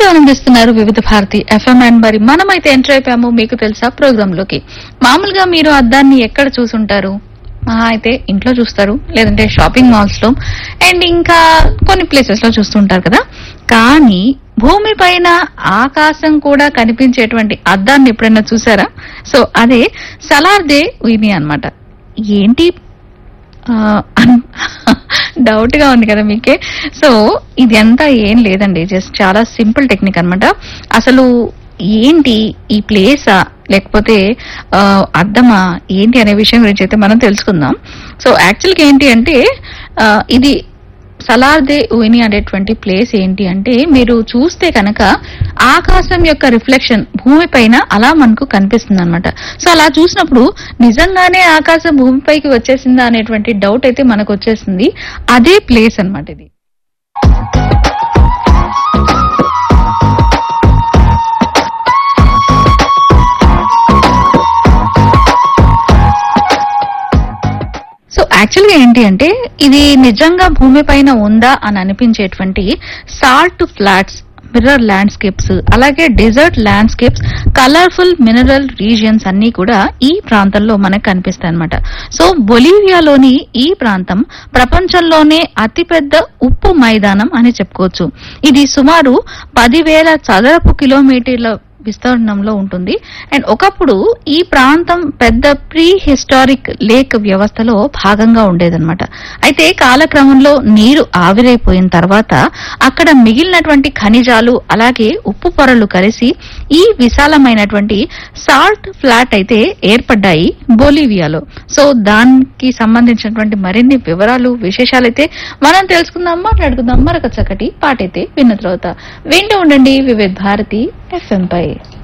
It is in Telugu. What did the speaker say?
వింటూ ఆనందిస్తున్నారు వివిధ భారతి ఎఫ్ఎం అండ్ మరి మనమైతే ఎంటర్ అయిపోయాము మీకు తెలుసా ప్రోగ్రామ్ లోకి మామూలుగా మీరు అద్దాన్ని ఎక్కడ చూసుంటారు మహా అయితే ఇంట్లో చూస్తారు లేదంటే షాపింగ్ మాల్స్ లో అండ్ ఇంకా కొన్ని ప్లేసెస్ లో చూస్తుంటారు కదా కానీ భూమి పైన ఆకాశం కూడా కనిపించేటువంటి అద్దాన్ని ఎప్పుడైనా చూసారా సో అదే సలార్దే ఉయిని అన్నమాట ఏంటి డౌట్ గా ఉంది కదా మీకే సో ఇది అంతా ఏం లేదండి జస్ట్ చాలా సింపుల్ టెక్నిక్ అన్నమాట అసలు ఏంటి ఈ ప్లేసా లేకపోతే ఆ, అర్థమా ఏంటి అనే విషయం గురించి అయితే మనం తెలుసుకుందాం సో యాక్చువల్గా ఏంటి అంటే ఆ, ఇది సలార్దే ఉయిని అనేటువంటి ప్లేస్ ఏంటి అంటే మీరు చూస్తే కనుక ఆకాశం యొక్క రిఫ్లెక్షన్ భూమి పైన అలా మనకు కనిపిస్తుంది అనమాట సో అలా చూసినప్పుడు నిజంగానే ఆకాశం భూమిపైకి వచ్చేసిందా అనేటువంటి డౌట్ అయితే మనకు వచ్చేసింది అదే ప్లేస్ అన్నమాట ఇది సో యాక్చువల్ గా ఏంటి అంటే ఇది నిజంగా భూమి పైన ఉందా అని అనిపించేటువంటి సాల్ట్ ఫ్లాట్స్ మిర్రర్ ల్యాండ్స్కేప్స్ అలాగే desert landscapes colourful mineral regions అన్ని కూడా ఈ ప్రాంతంలో మనకు కనిపిస్తాయి అనమాట సో బొలీవియాలోని ఈ ప్రాంతం ప్రపంచంలోనే అతిపెద్ద ఉప్పు మైదానం అని చెప్పుకోవచ్చు ఇది సుమారు పదివేల చదరపు కిలోమీటర్ల విస్తీర్ణంలో ఉంటుంది అండ్ ఒకప్పుడు ఈ ప్రాంతం పెద్ద ప్రీ హిస్టారిక్ లేక్ వ్యవస్థలో భాగంగా ఉండేదన్నమాట అయితే కాలక్రమంలో నీరు ఆవిరైపోయిన తర్వాత అక్కడ మిగిలినటువంటి ఖనిజాలు అలాగే ఉప్పు పొరలు కలిసి ఈ విశాలమైనటువంటి సాల్ట్ ఫ్లాట్ అయితే ఏర్పడ్డాయి బొలీవియాలో సో దానికి సంబంధించినటువంటి మరిన్ని వివరాలు విశేషాలు అయితే మనం తెలుసుకుందాం మాట్లాడుకుందాం మరొక చక్కటి పాటైతే విన్న తర్వాత వింటూ ఉండండి వివిధ భారతి ఎఫ్ఎం పై